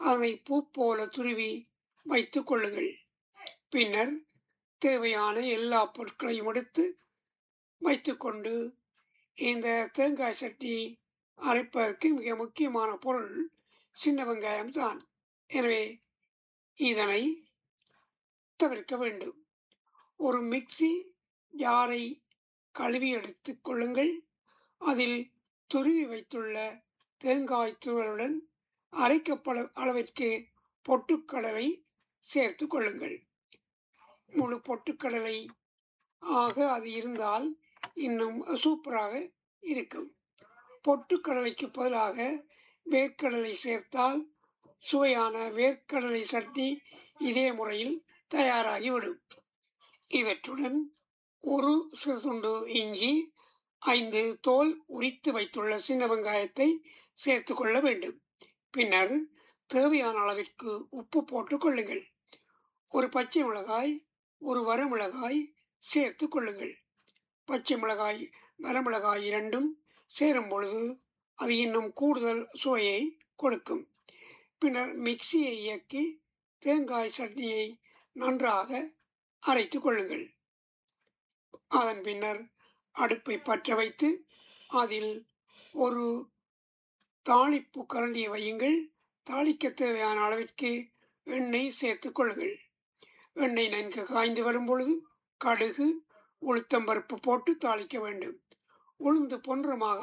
அதனை பூ போல துருவி வைத்துக் கொள்ளுங்கள் பின்னர் தேவையான எல்லா பொருட்களையும் எடுத்து வைத்துக்கொண்டு இந்த தேங்காய் சட்டி அரைப்பதற்கு மிக முக்கியமான பொருள் சின்ன வெங்காயம் தான் எனவே இதனை தவிர்க்க வேண்டும் ஒரு மிக்சி ஜாரை கழுவி எடுத்துக் கொள்ளுங்கள் அதில் துருவி வைத்துள்ள தேங்காய் துகளுடன் அரைக்கப்பட அளவிற்கு பொட்டுக்கடலை சேர்த்து கொள்ளுங்கள் முழு பொட்டுக்கடலை ஆக அது இருந்தால் இன்னும் சூப்பராக இருக்கும் பொட்டுக்கடலைக்கு பதிலாக வேர்க்கடலை சேர்த்தால் சுவையான வேர்க்கடலை சட்னி இதே முறையில் தயாராகிவிடும் இவற்றுடன் ஒரு சிறு துண்டு இஞ்சி ஐந்து தோல் உரித்து வைத்துள்ள சின்ன வெங்காயத்தை சேர்த்து கொள்ள வேண்டும் பின்னர் தேவையான அளவிற்கு உப்பு போட்டுக் கொள்ளுங்கள் ஒரு பச்சை மிளகாய் ஒரு வரமிளகாய் சேர்த்து கொள்ளுங்கள் பச்சை மிளகாய் வரமிளகாய் இரண்டும் சேரும் பொழுது அது இன்னும் கூடுதல் சுவையை கொடுக்கும் பின்னர் மிக்சியை இயக்கி தேங்காய் சட்னியை நன்றாக அரைத்துக் கொள்ளுங்கள் அதன் பின்னர் அடுப்பை பற்ற வைத்து அதில் ஒரு தாளிப்பு கரண்டியை வையுங்கள் தாளிக்க தேவையான அளவிற்கு எண்ணெய் சேர்த்துக் கொள்ளுங்கள் எண்ணெய் நன்கு காய்ந்து வரும் பொழுது கடுகு உளுத்தம்பருப்பு போட்டு தாளிக்க வேண்டும் உளுந்து பொன்றமாக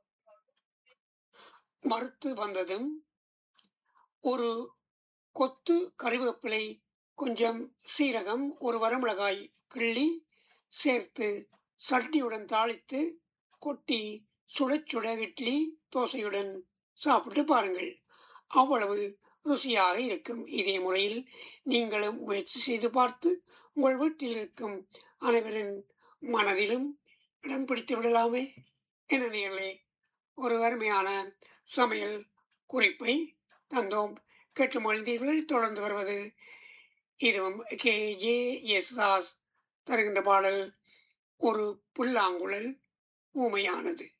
வறுத்து வந்ததும் ஒரு கொத்து கறிவேப்பிலை கொஞ்சம் சீரகம் ஒரு வரமிளகாய் கிள்ளி சேர்த்து சட்னியுடன் தாளித்து கொட்டி சுட சுட இட்லி தோசையுடன் சாப்பிட்டு பாருங்கள் அவ்வளவு ருசியாக இருக்கும் இதே முறையில் நீங்களும் முயற்சி செய்து பார்த்து உங்கள் வீட்டில் இருக்கும் அனைவரின் மனதிலும் இடம் பிடித்து விடலாமே என நேர்களே ஒரு அருமையான சமையல் குறிப்பை தந்தோம் கேட்டு மொழிந்தீர்கள் தொடர்ந்து வருவது இதுவும் கே ஜே எஸ் தாஸ் தருகின்ற பாடல் ஒரு புல்லாங்குழல் ஊமையானது